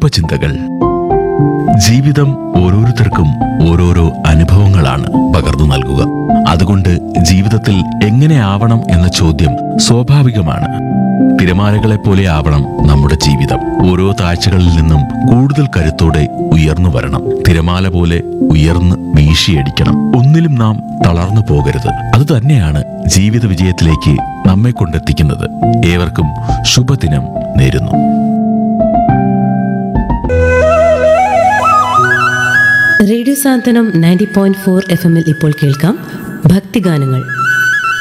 ശുഭചിന്തകൾ ജീവിതം ഓരോരുത്തർക്കും ഓരോരോ അനുഭവങ്ങളാണ് പകർന്നു നൽകുക അതുകൊണ്ട് ജീവിതത്തിൽ എങ്ങനെ ആവണം എന്ന ചോദ്യം സ്വാഭാവികമാണ് തിരമാലകളെ പോലെ ആവണം നമ്മുടെ ജീവിതം ഓരോ താഴ്ചകളിൽ നിന്നും കൂടുതൽ കരുത്തോടെ ഉയർന്നു വരണം തിരമാല പോലെ ഉയർന്ന് വീശിയടിക്കണം ഒന്നിലും നാം തളർന്നു പോകരുത് അത് തന്നെയാണ് ജീവിത വിജയത്തിലേക്ക് നമ്മെ കൊണ്ടെത്തിക്കുന്നത് ഏവർക്കും ശുഭദിനം നേരുന്നു radio Santhwanam ninety point four F എമ്മിൽ ഇപ്പോൾ കേൾക്കാം ഭക്തിഗാനങ്ങൾ